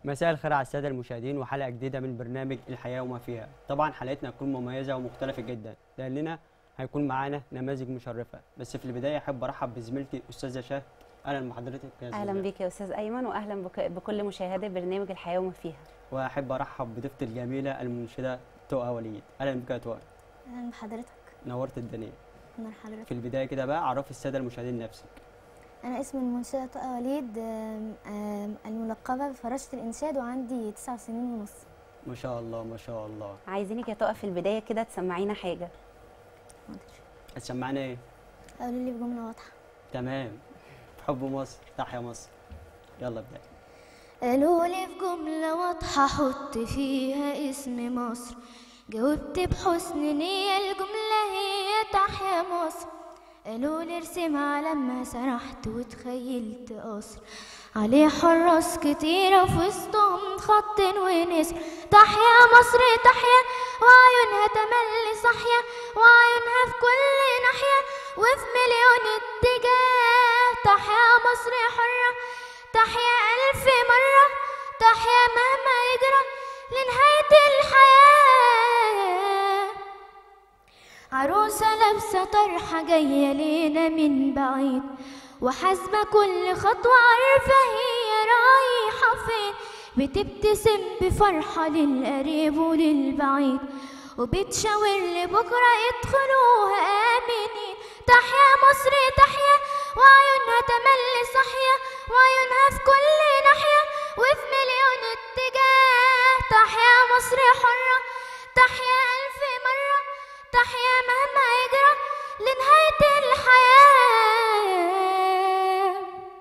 مساء الخير على الساده المشاهدين وحلقه جديده من برنامج الحياه وما فيها طبعا حلقتنا هتكون مميزه ومختلفه جدا لاننا هيكون معانا نماذج مشرفه بس في البدايه احب ارحب بزميلتي الاستاذه شهد اهلا بحضرتك يا اهلا زميلة. بيك يا استاذ ايمن واهلا بك بكل مشاهدي برنامج الحياه وما فيها واحب ارحب بضيفتي الجميله المنشده تقى وليد اهلا بك يا تقى اهلا بحضرتك نورت الدنيا انا حضرتك في البدايه كده بقى عرفي الساده المشاهدين نفسك انا اسمي المنشده طه وليد آم، آم، الملقبه بفراشه الانشاد وعندي تسع سنين ونص ما شاء الله ما شاء الله عايزينك يا تقف في البدايه كده تسمعينا حاجه هتسمعنا ايه قالوا لي بجمله واضحه تمام حب مصر تحيا مصر يلا ابدا قالوا لي في جملة واضحة حط فيها اسم مصر جاوبت بحسن نية الجملة هي تحيا مصر قالوا لي ارسمها لما سرحت وتخيلت قصر عليه حراس كتيرة في وسطهم خط ونسر تحيا مصر تحيا وعيونها تملي صحيا وعيونها في كل ناحية وفي مليون اتجاه تحيا مصر حرة تحيا ألف مرة تحيا مهما يجرى لنهاية الحياة عروسة لابسة طرحة جاية لينا من بعيد وحاسبة كل خطوة عارفة هي رايحة فين بتبتسم بفرحة للقريب وللبعيد وبتشاور لبكرة يدخلوها آمنين تحيا مصر تحيا وعيونها تملي صحيا وعيونها في كل ناحية وفي مليون اتجاه تحيا مصر حرة تحيا ألف مرة تحيا مهما يجرى لنهاية الحياة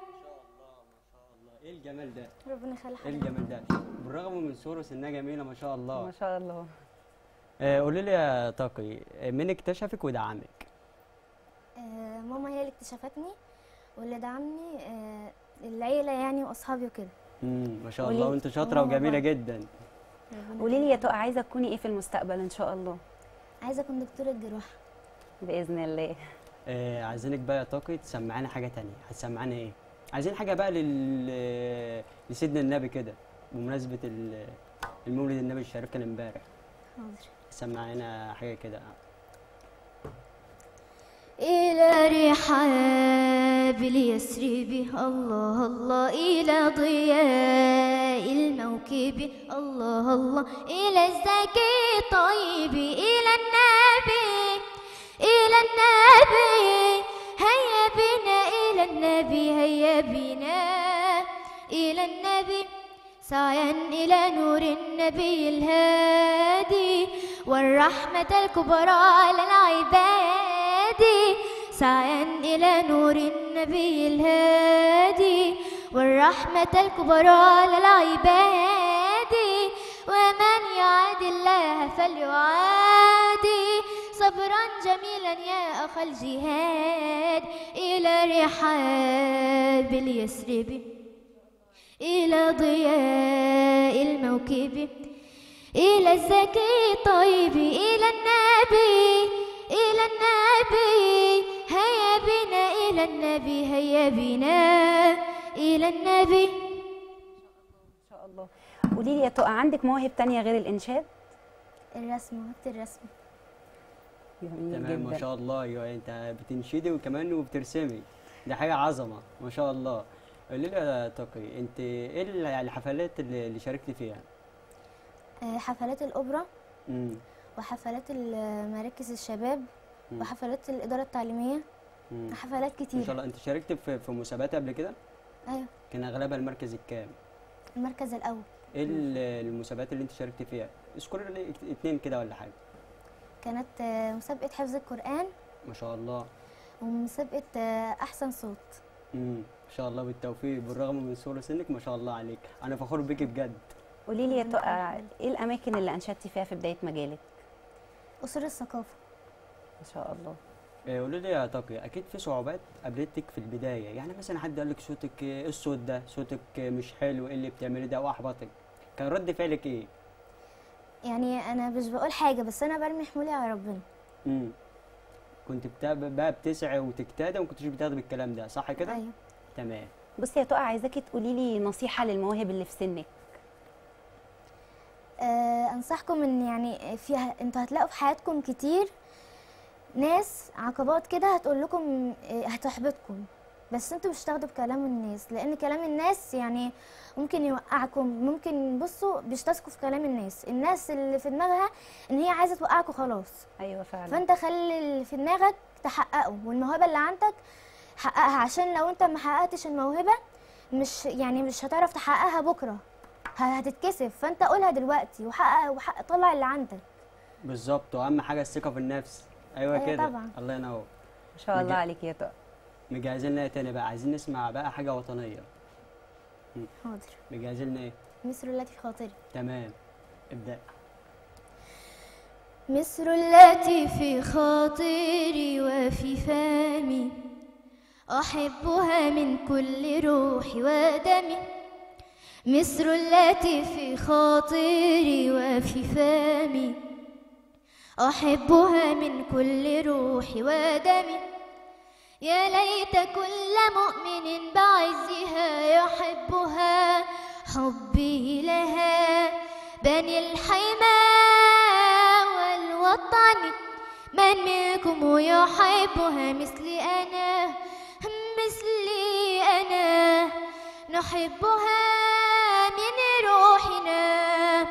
ايه الجمال ده ربنا يخلي ايه الجمال ده بالرغم من صوره سنها جميله ما شاء الله ما شاء الله آه، قولي لي يا طاقي آه، مين اكتشفك ودعمك آه، ماما هي اللي اكتشفتني واللي دعمني آه، العيلة يعني وأصحابي وكده امم ما شاء قولي الله لي. وانت شاطره ماما وجميله برضه. جدا ربنا قولي لي يا تقى عايزه تكوني ايه في المستقبل ان شاء الله عايزة أكون دكتورة جراحة باذن الله آه عايزينك بقى يا طاقي تسمعنا حاجه تانية هتسمعنا ايه عايزين حاجه بقى لل لسيدنا النبي كده بمناسبه ال- المولد النبي الشريف كان امبارح حاضر سمعنا حاجه كده إلى رحاب اليسرب الله الله إلى ضياء الموكب الله الله إلى الزكي الطيب إلى النبي إلى النبي هيا بنا إلى النبي هيا بنا إلى النبي سعيا إلى نور النبي الهادي والرحمة الكبرى على العباد سعيا إلى نور النبي الهادي والرحمة الكبرى على العباد ومن يعاد الله فليعادي صبرا جميلا يا أخ الجهاد إلى رحاب اليسرب إلى ضياء الموكب إلى الزكي الطيب إلى النبي إلى النبي هيا بنا إلى النبي هيا بنا إلى النبي ان شاء الله قولي لي يا تقى عندك مواهب تانية غير الانشاد الرسم وقت الرسم جميل تمام ما جدا شاء الله ايوه انت بتنشدي وكمان وبترسمي دي حاجه عظمه ما شاء الله قولي لي يا طاقي انت ايه ال- الحفلات اللي اللي شاركتي فيها آه، حفلات الأوبرا امم وحفلات ال- مراكز الشباب مم. وحفلات الإدارة التعليمية مم. حفلات ما شاء كتير الله انت شاركت في في مسابقات قبل كده أيوة كان اغلبها المركز الكام المركز الأول ايه ال- المسابقات اللي انت شاركت فيها اذكر لي ات- اتنين كده ولا حاجه كانت آه، مسابقة حفظ القرآن ما شاء الله ومسابقة آه، أحسن صوت امم ما شاء الله بالتوفيق بالرغم من صغر سنك ما شاء الله عليك انا فخور بيكي بجد قولي لي يا تقى ايه الاماكن اللي انشدتي فيها في بدايه مجالك أسر الثقافة ما شاء الله آه، قولي لي يا طاقي اكيد في صعوبات قابلتك في البدايه يعني مثلا حد قال لك صوتك آه، ايه الصوت ده صوتك آه، مش حلو ايه اللي بتعملي ده واحبطك كان رد فعلك ايه يعني أنا مش بقول حاجة بس أنا برمي حمولي على ربنا امم كنت بتا- بقى بتسعي وتجتهدي وما كنتش بتاخدي بالكلام ده صح كده أيوة تمام بصي يا تقى عايزاكي تقولي لي نصيحه للمواهب اللي في سنك انصحكم ان يعني فيها انتوا هتلاقوا في حياتكم كتير ناس عقبات كده هتقول لكم آه، هتحبطكم بس انتوا مش تاخدوا بكلام الناس لان كلام الناس يعني ممكن يوقعكم ممكن بصوا بيشتسكوا في كلام الناس الناس اللي في دماغها ان هي عايزه توقعكوا خلاص ايوه فعلا فانت خلي اللي في دماغك تحققه والموهبه اللي عندك حققها عشان لو انت ما حققتش الموهبه مش يعني مش هتعرف تحققها بكره ه- هتتكسف فانت قولها دلوقتي وحقق وحقق طلع اللي عندك بالظبط واهم حاجه الثقه في النفس ايوه أيوة كده طبعا. الله ينور ما شاء الله بجد. عليك يا طارق مجهزين لنا ايه تاني بقى عايزين نسمع بقى حاجه وطنيه حاضر مجهزين لنا ايه مصر التي في خاطري تمام ابدا مصر التي في خاطري وفي فمي أحبها من كل روحي ودمي مصر التي في خاطري وفي فمي أحبها من كل روحي ودمي يا ليت كل مؤمن بعزها يحبها حبي لها بني الحمى والوطن من منكم يحبها مثلي أنا مثلي أنا نحبها من روحنا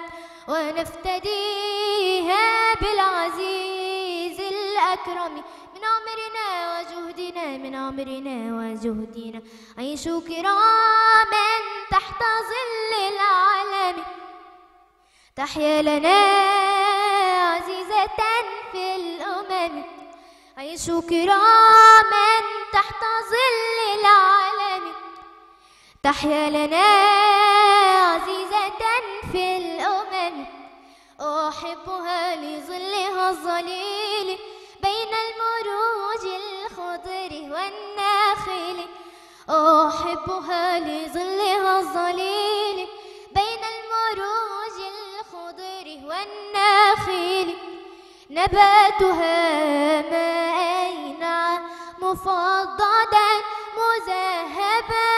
ونفتديها بالعزيز الأكرم من عمرنا وجهدنا من عمرنا وجهدنا عيشوا كراما تحت ظل العالم تحيا لنا عزيزة في الأمم عيشوا كراما تحت ظل العالم تحيا لنا عزيزة في الأمم أحبها لظلها الظليل بين المروج الخضر والناخل أحبها لظلها الظليل بين المروج الخضر والناخل نباتها مائنا مفضدا مذهبا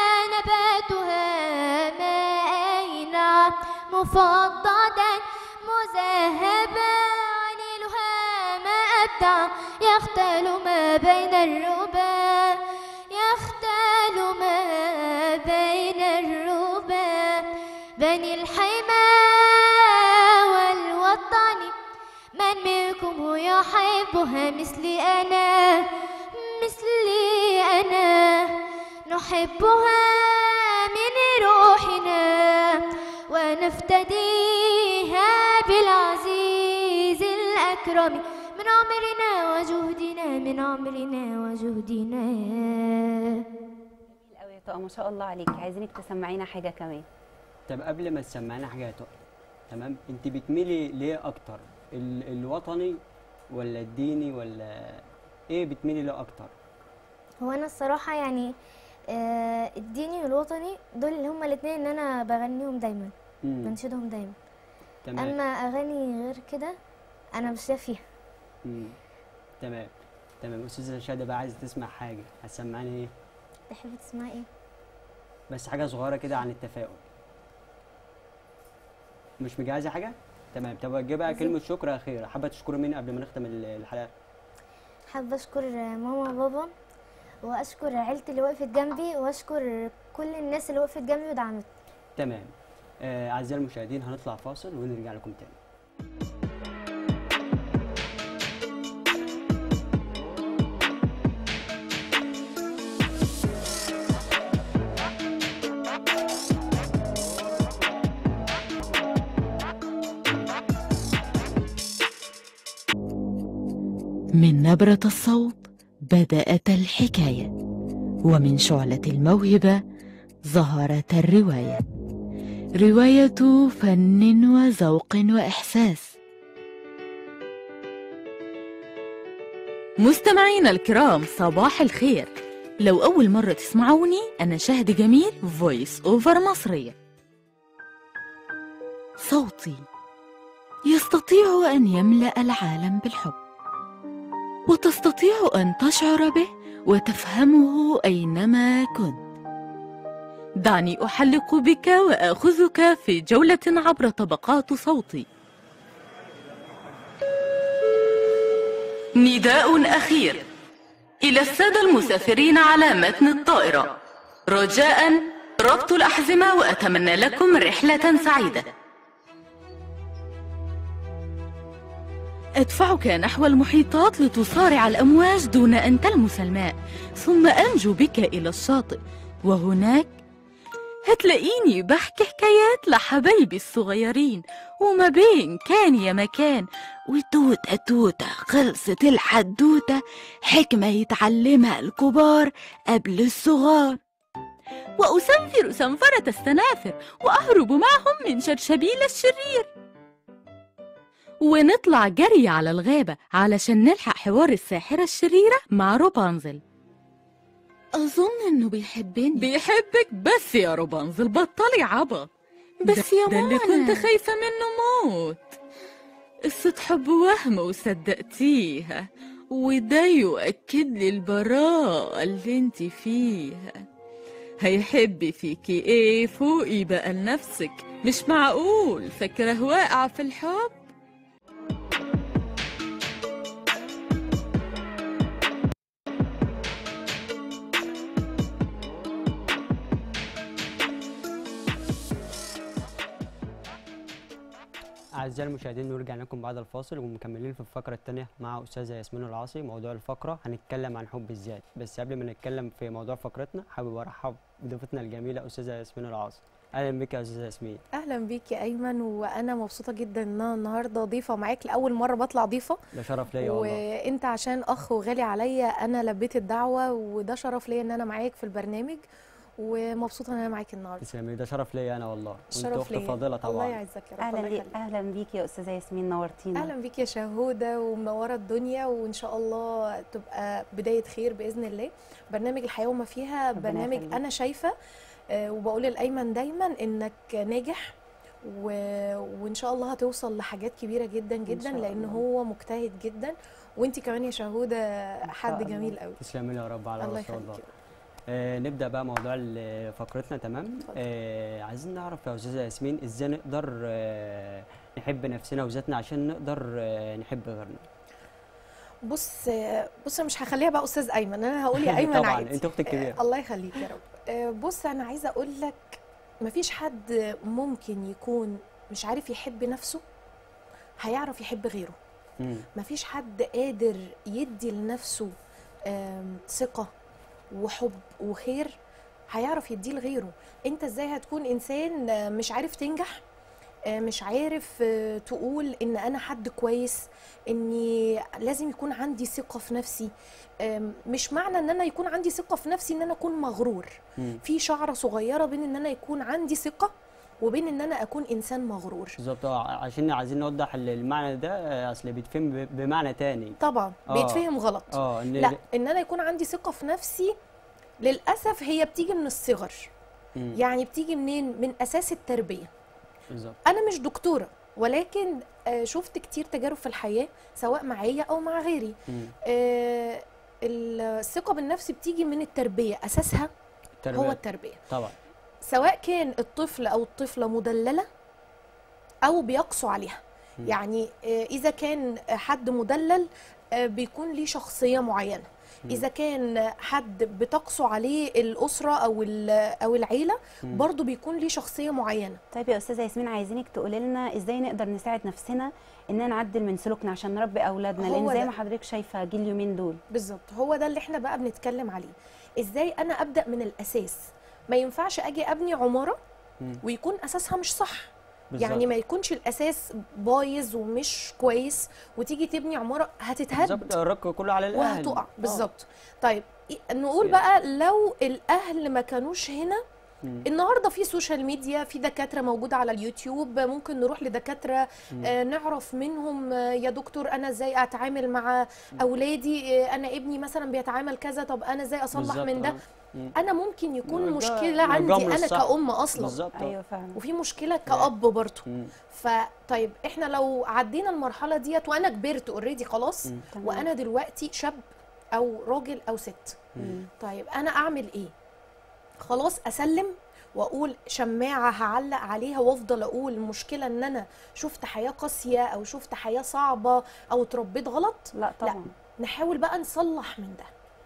نباتها مائنا مفضدا مذهبا عنيلها ما أبدع يختال ما بين الربا يختال ما بين الربا بني الحمى والوطن من منكم يحبها مثلي أنا مثلي أنا نحبها من روحنا ونفتديها بالعزيز الأكرم من عمرنا وجهدنا من عمرنا وجهدنا جميل قوي يا طارق ما شاء الله عليك عايزينك تسمعينا حاجه كمان طب قبل ما تسمعنا حاجه يا تقى تمام انت بتميلي ليه اكتر ال الوطني ولا الديني ولا ايه بتميلي ليه اكتر هو انا الصراحه يعني آه الديني والوطني دول اللي هما الاثنين ان انا بغنيهم دايما امم بنشدهم دايما تمام اما اغاني غير كده انا مش ليا فيها امم تمام تمام استاذه شادة بقى عايزه تسمع حاجه هتسمعني ايه تحبي تسمعي ايه بس حاجه صغيره كده عن التفاؤل مش مجهزه حاجه تمام طب وجه بقى كلمه شكر اخيره حابه تشكري مين قبل ما نختم ال- الحلقه حابه اشكر ماما وبابا واشكر عيلتي اللي وقفت جنبي واشكر كل الناس اللي وقفت جنبي ودعمتني تمام آه، اعزائي المشاهدين هنطلع فاصل ونرجع لكم تاني من نبرة الصوت بدأت الحكاية ومن شعلة الموهبة ظهرت الرواية رواية فن وذوق وإحساس مستمعينا الكرام صباح الخير لو أول مرة تسمعوني أنا شهد جميل فويس أوفر مصرية صوتي يستطيع أن يملأ العالم بالحب وتستطيع أن تشعر به وتفهمه أينما كنت دعني أحلق بك وآخذك في جولة عبر طبقات صوتي نداء أخير إلى السادة المسافرين على متن الطائرة رجاء ربط الأحزمة وأتمنى لكم رحلة سعيدة أدفعك نحو المحيطات لتصارع الأمواج دون أن تلمس الماء ثم أنجو بك إلى الشاطئ وهناك هتلاقيني بحكي حكايات لحبايبي الصغيرين وما بين كان يا مكان وتوتة توتة خلصت الحدوتة حكمة يتعلمها الكبار قبل الصغار وأسنفر سنفرة السنافر وأهرب معهم من شرشبيل الشرير ونطلع جري على الغابة علشان نلحق حوار الساحرة الشريرة مع روبانزل أظن إنه بيحبني بيحبك بس يا روبانزل بطلي عبط بس يا ده اللي كنت خايفة منه موت قصة حب وهم وصدقتيها وده يؤكد لي البراءة اللي انت فيها هيحب فيكي ايه فوقي بقى لنفسك مش معقول فاكره واقعة في الحب أعزائي المشاهدين نرجع لكم بعد الفاصل ومكملين في الفقرة الثانية مع أستاذة ياسمين العاصي موضوع الفقرة هنتكلم عن حب الذات بس قبل ما نتكلم في موضوع فقرتنا حابب أرحب بضيفتنا الجميلة أستاذة ياسمين العاصي أهلا بك يا أستاذة ياسمين اهلا بيك يا ايمن وانا مبسوطه جدا ان انا النهارده ضيفه معاك لاول مره بطلع ضيفه ده شرف ليا والله وانت عشان اخ وغالي عليا انا لبيت الدعوه وده شرف ليا ان انا معاك في البرنامج ومبسوطه ان انا معاك النهارده تسلمي ده شرف ليا أنا والله وأنت الشرف أخت ليا فاضلة الله طبعا يعزك يا رب اهلا الله لي يخليك. اهلا بيك يا استاذه ياسمين نورتينا اهلا بيك يا شهوده ومنوره الدنيا وان شاء الله تبقى بدايه خير باذن الله برنامج الحياه وما فيها ربنا برنامج يخليك. انا شايفه آه، وبقول لايمن دايما انك ناجح و... وان شاء الله هتوصل لحاجات كبيره جدا جدا شاء لان الله. هو مجتهد جدا وانت كمان يا شهوده حد الله. جميل قوي تسلمي لي يا رب على الله رسول الله يخليك آه نبدأ بقى موضوع ال- فقرتنا تمام اتفضل. آه عايزين نعرف يا أستاذة ياسمين إزاي نقدر آه نحب نفسنا وذاتنا عشان نقدر آه نحب غيرنا بص بص أنا مش هخليها بقى استاذ ايمن انا هقول يا ايمن طبعاً، عادي أنت أختي الكبيرة. آه، الله يخليك يا رب آه، بص انا عايزه اقول لك مفيش حد ممكن يكون مش عارف يحب نفسه هيعرف يحب غيره مم. مفيش حد قادر يدي لنفسه آم، ثقة وحب وخير هيعرف يديه لغيره انت ازاي هتكون انسان آه، مش عارف تنجح آه، مش عارف آه، تقول ان انا حد كويس اني لازم يكون عندي ثقة في نفسي آم، مش معنى ان انا يكون عندي ثقة في نفسي ان انا اكون مغرور مم. في شعرة صغيرة بين ان انا يكون عندي ثقة وبين ان انا اكون انسان مغرور بالظبط اه عشان عايزين نوضح ال- المعنى ده آه، اصل بيتفهم ب- بمعنى تاني طبعا آه. بيتفهم غلط اه ان لا ان انا يكون عندي ثقه في نفسي للاسف هي بتيجي من الصغر مم. يعني بتيجي منين من اساس التربيه بالظبط انا مش دكتوره ولكن آه، شفت كتير تجارب في الحياه سواء معايا او مع غيري مم. آه، الثقه بالنفس بتيجي من التربيه اساسها هو التربية التربيه طبعا سواء كان الطفل او الطفله مدلله او بيقسو عليها مم. يعني آه، اذا كان حد مدلل آه، بيكون ليه شخصيه معينه مم. اذا كان حد بتقسو عليه الاسره او ال- او العيله مم. برضه بيكون ليه شخصيه معينه طيب يا استاذه ياسمين عايزينك تقولي لنا ازاي نقدر نساعد نفسنا اننا نعدل من سلوكنا عشان نربي اولادنا هو لان زي ده. ما حضرتك شايفه جيل اليومين دول بالظبط هو ده اللي احنا بقى بنتكلم عليه ازاي انا ابدا من الاساس ما ينفعش اجي ابني عماره مم. ويكون اساسها مش صح بالظبط. يعني ما يكونش الاساس بايظ ومش كويس وتيجي تبني عماره هتتهد بالظبط الرك كله على الاهل وهتقع آه. بالظبط طيب إيه- نقول يعني- بقى لو الاهل ما كانوش هنا مم. النهارده في سوشيال ميديا في دكاتره موجوده على اليوتيوب ممكن نروح لدكاتره مم. آه نعرف منهم آه يا دكتور انا ازاي اتعامل مع اولادي آه انا ابني مثلا بيتعامل كذا طب انا ازاي اصلح بالظبط، من ده آه. مم. انا ممكن يكون ده- مشكله ده عندي جمر انا الصح. كأم اصلا بالظبط آه. ايوه فعلا وفي مشكله كأب برضه مم. فطيب احنا لو عدينا المرحله ديت وانا كبرت اوريدي خلاص مم. تمام. وانا دلوقتي شاب او راجل او ست مم. طيب انا اعمل ايه خلاص اسلم واقول شماعه هعلق عليها وافضل اقول المشكله ان انا شفت حياه قاسيه او شفت حياه صعبه او اتربيت غلط لا طبعا نحاول بقى نصلح من ده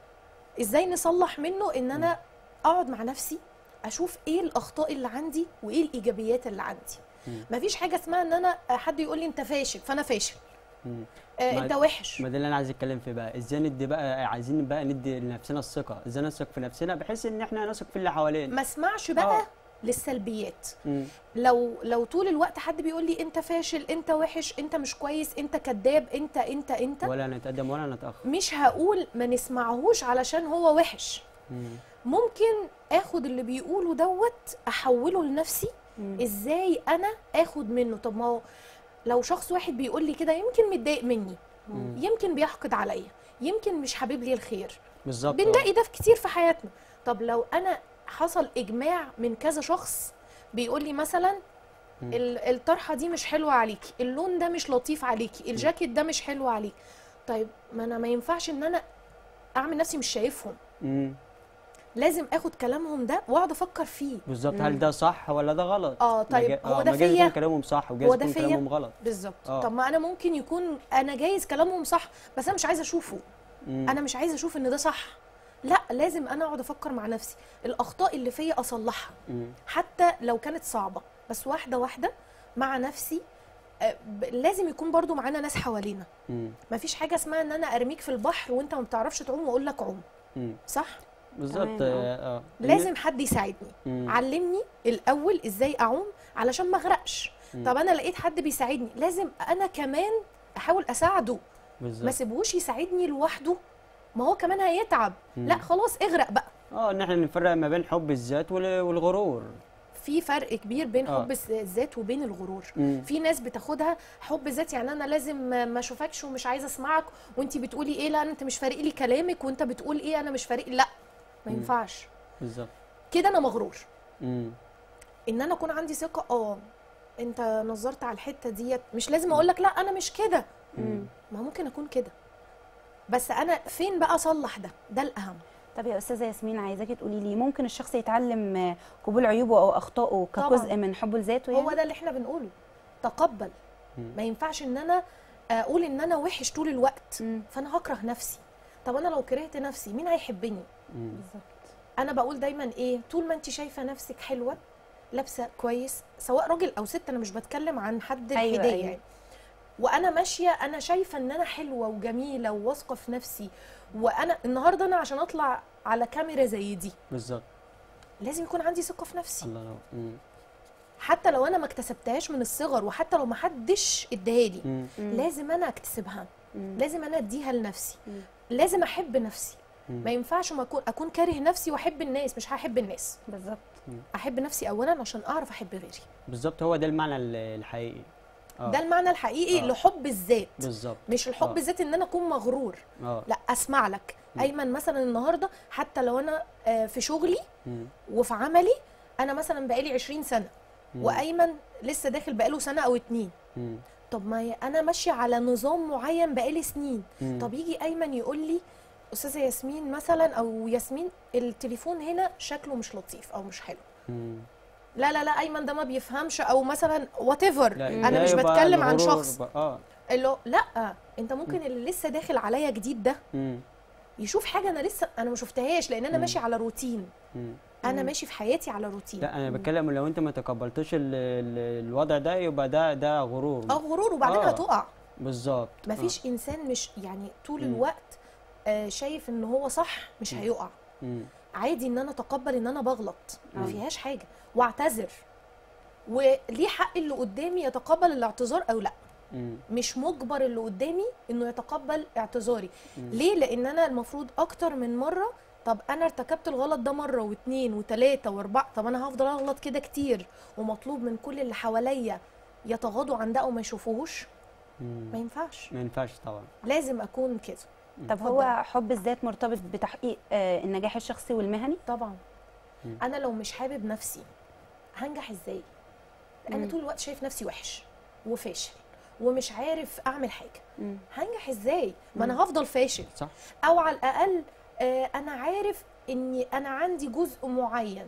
ازاي نصلح منه ان انا اقعد مع نفسي اشوف ايه الاخطاء اللي عندي وايه الايجابيات اللي عندي مم. مفيش حاجه اسمها ان انا حد يقول لي انت فاشل فانا فاشل مم. آه ما- انت وحش ما ده اللي انا عايز اتكلم فيه بقى ازاي ندي بقى عايزين بقى ندي لنفسنا الثقه ازاي نثق في نفسنا بحيث ان احنا نثق في اللي حوالينا ما اسمعش بقى آه. للسلبيات مم. لو لو طول الوقت حد بيقول لي انت فاشل انت وحش انت مش كويس انت كذاب انت انت انت ولا نتقدم ولا نتاخر مش هقول ما نسمعهوش علشان هو وحش مم. ممكن اخد اللي بيقوله دوت احوله لنفسي مم. ازاي انا اخد منه طب ما هو لو شخص واحد بيقول لي كده يمكن متضايق مني مم. يمكن بيحقد عليا يمكن مش حابب لي الخير بالظبط بنلاقي ده في كتير في حياتنا طب لو انا حصل اجماع من كذا شخص بيقول لي مثلا مم. ال- الطرحه دي مش حلوه عليكي اللون ده مش لطيف عليكي الجاكيت ده مش حلو عليكي طيب ما انا ما ينفعش ان انا اعمل نفسي مش شايفهم مم. لازم اخد كلامهم ده واقعد افكر فيه بالظبط مم. هل ده صح ولا ده غلط اه طيب مجا- هو آه، ده مجاز فيا يكون كلامهم صح وجايز هو ده يكون فيا؟ كلامهم غلط بالظبط آه. طب ما انا ممكن يكون انا جايز كلامهم صح بس انا مش عايزه اشوفه مم. انا مش عايزه اشوف ان ده صح لا لازم انا اقعد افكر مع نفسي الاخطاء اللي فيا اصلحها مم. حتى لو كانت صعبه بس واحده واحده مع نفسي آه، ب- لازم يكون برضو معانا ناس حوالينا مم. مفيش حاجه اسمها ان انا ارميك في البحر وانت ما بتعرفش تعوم واقول لك عوم مم. صح بالظبط تمام، اه آه. لازم حد يساعدني مم. علمني الاول ازاي اعوم علشان ما اغرقش مم. طب انا لقيت حد بيساعدني لازم انا كمان احاول اساعده ما بالظبط سيبهوش يساعدني لوحده ما هو كمان هيتعب مم. لا خلاص اغرق بقى اه ان احنا نفرق ما بين حب الذات وال- والغرور في فرق كبير بين آه. حب الس- الذات وبين الغرور مم. في ناس بتاخدها حب ذات يعني انا لازم ما اشوفكش ومش عايزه اسمعك وانت بتقولي ايه لا انت مش فارق لي كلامك وانت بتقول ايه انا مش فارق لا ما مم. ينفعش بالظبط كده انا مغرور مم. ان انا اكون عندي ثقه اه انت نظرت على الحته ديت مش لازم اقول لك لا انا مش كده مم. ما ممكن اكون كده بس انا فين بقى اصلح ده ده الاهم طب يا استاذه ياسمين عايزاكي تقولي لي ممكن الشخص يتعلم آه، قبول عيوبه او اخطائه كجزء طبعاً. من حبه لذاته يعني هو ده اللي احنا بنقوله تقبل مم. ما ينفعش ان انا اقول ان انا وحش طول الوقت مم. فانا هكره نفسي طب انا لو كرهت نفسي مين هيحبني مم. بالظبط انا بقول دايما ايه طول ما انت شايفه نفسك حلوه لابسه كويس سواء راجل او ست انا مش بتكلم عن حد أيوة، الحديه أيوة. يعني وانا ماشيه انا شايفه ان انا حلوه وجميله وواثقه في نفسي وانا النهارده انا عشان اطلع على كاميرا زي دي بالظبط لازم يكون عندي ثقه في نفسي الله ينور مم. حتى لو انا ما اكتسبتهاش من الصغر وحتى لو ما حدش اداها لي مم. مم. لازم انا اكتسبها مم. لازم انا اديها لنفسي مم. لازم احب نفسي مم. ما ينفعش ما اكون اكون كاره نفسي واحب الناس مش هحب الناس بالظبط احب نفسي اولا عشان اعرف احب غيري بالظبط هو ده المعنى ال- الحقيقي اه ده المعنى الحقيقي آه. لحب الذات بالظبط مش الحب آه. الذات ان انا اكون مغرور اه لا اسمع لك مم. ايمن مثلا النهارده حتى لو انا آه، في شغلي مم. وفي عملي انا مثلا بقالي 20 سنه مم. وايمن لسه داخل بقاله سنه او اتنين مم. طب ما ي- انا ماشيه على نظام معين بقالي سنين مم. طب يجي ايمن يقول لي استاذه ياسمين مثلا او ياسمين التليفون هنا شكله مش لطيف او مش حلو مم. لا لا لا ايمن ده ما بيفهمش او مثلا وات ايفر لا، انا ده مش يبقى بتكلم عن الغرور شخص بقى. اه اللي هو لا انت ممكن اللي لسه داخل عليا جديد ده مم. يشوف حاجه انا لسه انا ما شفتهاش لان انا مم. ماشي على روتين مم. انا مم. ماشي في حياتي على روتين لا انا بتكلم لو انت ما تقبلتش ال- ال- الوضع ده يبقى ده ده غرور اه غرور وبعدين آه. هتقع بالظبط مفيش انسان مش يعني طول مم. الوقت آه شايف ان هو صح مش مم. هيقع آه. مم. عادي ان انا اتقبل ان انا بغلط ما مم. فيهاش حاجه واعتذر وليه حق اللي قدامي يتقبل الاعتذار او لا مم. مش مجبر اللي قدامي انه يتقبل اعتذاري مم. ليه لان انا المفروض اكتر من مره طب انا ارتكبت الغلط ده مره واثنين وثلاثه واربعه طب انا هفضل اغلط كده كتير ومطلوب من كل اللي حواليا يتغاضوا عن ده وما يشوفوهوش ما مم. ينفعش ما ينفعش طبعا لازم اكون كده طب هو حب الذات مرتبط بتحقيق آه، النجاح الشخصي والمهني طبعا مم. انا لو مش حابب نفسي هنجح ازاي انا مم. طول الوقت شايف نفسي وحش وفاشل ومش عارف اعمل حاجه مم. هنجح ازاي ما مم. انا هفضل فاشل صح او على الاقل آه، انا عارف اني انا عندي جزء معين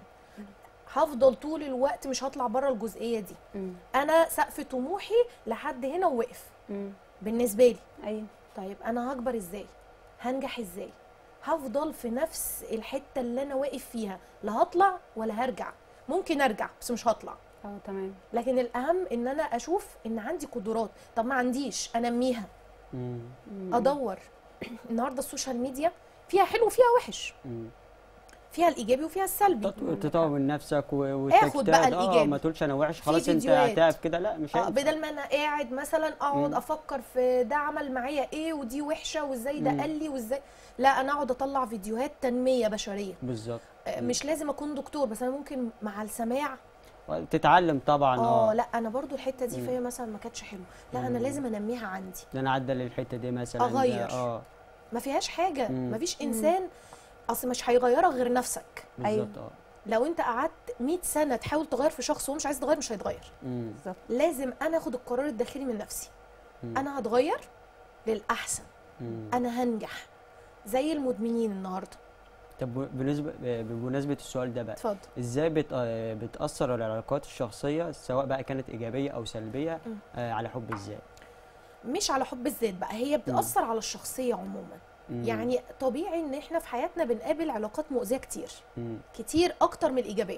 هفضل طول الوقت مش هطلع بره الجزئيه دي مم. انا سقف طموحي لحد هنا ووقف مم. بالنسبه لي ايوه طيب انا هكبر ازاي هنجح ازاي هفضل في نفس الحته اللي انا واقف فيها لا هطلع ولا هرجع ممكن ارجع بس مش هطلع اه تمام لكن الاهم ان انا اشوف ان عندي قدرات طب ما عنديش انميها مم. ادور النهارده السوشيال ميديا فيها حلو وفيها وحش مم. فيها الايجابي وفيها السلبي تطور تطور من نفسك و- آخد بقى والتكتات. اه الإيجابي. ما تقولش انا وحش خلاص انت فيديوهات. هتقف كده لا مش اه هينفع. بدل ما انا قاعد مثلا اقعد مم. افكر في ده عمل معايا ايه ودي وحشه وازاي ده مم. قال لي وازاي لا انا اقعد اطلع فيديوهات تنميه بشريه بالظبط آه، مم. مش لازم اكون دكتور بس انا ممكن مع السماع تتعلم طبعا اه اه لا انا برضو الحته دي مم. فيا مثلا ما كانتش حلوه لا انا مم. لازم انميها عندي ده انا عدل الحته دي مثلا ده- أغير. اه ما فيهاش حاجه مم. ما فيش انسان اصل مش هيغيرك غير نفسك بالظبط اه لو انت قعدت 100 سنه تحاول تغير في شخص وهو مش عايز يتغير مش هيتغير مم. بالظبط لازم انا اخد القرار الداخلي من نفسي مم. انا هتغير للاحسن مم. انا هنجح زي المدمنين النهارده طب بالنسبه بمناسبه السؤال ده بقى اتفضل ازاي بت... آه، بتاثر العلاقات الشخصيه سواء بقى كانت ايجابيه او سلبيه مم. آه، على حب الذات مش على حب الذات بقى هي بتاثر على الشخصيه عموما مم. يعني طبيعي ان احنا في حياتنا بنقابل علاقات مؤذيه كتير مم. كتير اكتر من الايجابيه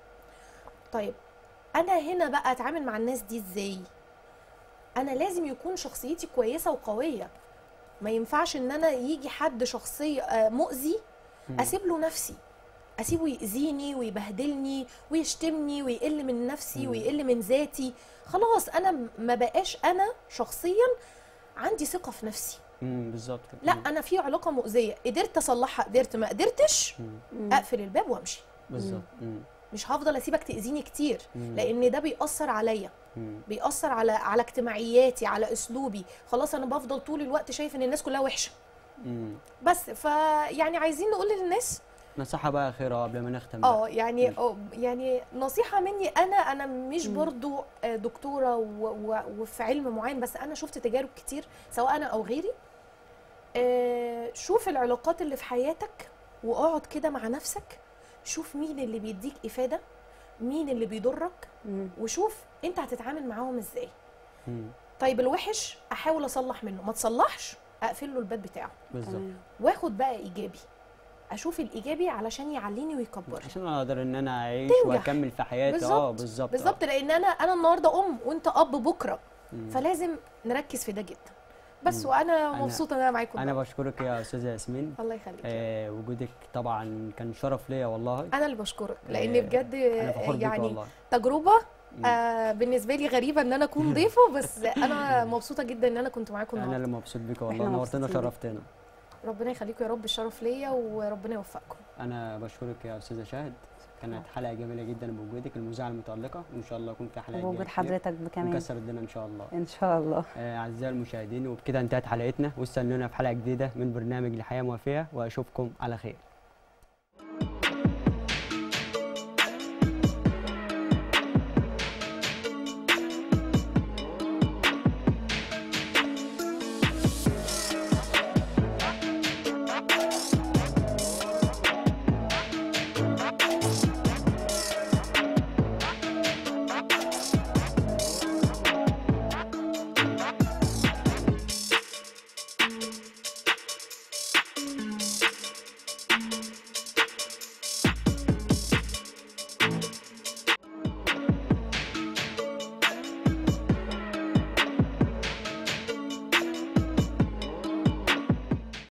طيب انا هنا بقى اتعامل مع الناس دي ازاي انا لازم يكون شخصيتي كويسه وقويه ما ينفعش ان انا يجي حد شخصيه آه، مؤذي مم. اسيب له نفسي اسيبه يأذيني ويبهدلني ويشتمني ويقل من نفسي مم. ويقل من ذاتي خلاص انا م- ما بقاش انا شخصيا عندي ثقه في نفسي مم. بالظبط كده. لا مم. انا في علاقه مؤذيه قدرت اصلحها قدرت ما قدرتش مم. اقفل الباب وامشي بالظبط مم. مش هفضل اسيبك تاذيني كتير مم. لان ده بيأثر عليا مم. بيأثر على على اجتماعياتي على اسلوبي خلاص انا بفضل طول الوقت شايف ان الناس كلها وحشه مم. بس فيعني عايزين نقول للناس نصيحه بقى اخيره قبل ما نختم بقى. اه يعني اه يعني نصيحه مني انا انا مش مم. برضو آه، دكتوره و- و- وفي علم معين بس انا شفت تجارب كتير سواء انا او غيري آه، شوف العلاقات اللي في حياتك واقعد كده مع نفسك شوف مين اللي بيديك افاده مين اللي بيضرك مم. وشوف انت هتتعامل معاهم ازاي مم. طيب الوحش احاول اصلح منه ما تصلحش اقفل له الباب بتاعه بالظبط تمام واخد بقى ايجابي اشوف الايجابي علشان يعليني ويكبرني عشان اقدر ان انا اعيش تنجح. واكمل في حياتي اه بالظبط. بالظبط بالظبط لان انا انا النهارده ام وانت اب بكره مم. فلازم نركز في ده جدا بس مم. وانا أنا- مبسوطه ان انا معاكم انا النهاردة. بشكرك يا استاذه ياسمين الله يخليك آه وجودك طبعا كان شرف ليا والله انا اللي بشكرك لان آه، بجد انا فخور بيك يعني والله تجربه مم. آه بالنسبه لي غريبه ان انا اكون ضيفه بس انا مبسوطه جدا ان انا كنت معاكم انا النهارده اللي مبسوط بيك والله إحنا نورتنا مبسوطين بيك. شرفتنا ربنا يخليكم يا رب الشرف ليا وربنا يوفقكم انا بشكرك يا استاذه شاهد كانت حلقه جميله جدا بوجودك المذيعه المتالقه وان شاء الله يكون في حلقات وبوجود جاية كتير حضرتك كمان ونكسر الدنيا ان شاء الله ان شاء الله آه، اعزائي المشاهدين وبكده انتهت حلقتنا واستنونا في حلقه جديده من برنامج لحياه موافيه واشوفكم على خير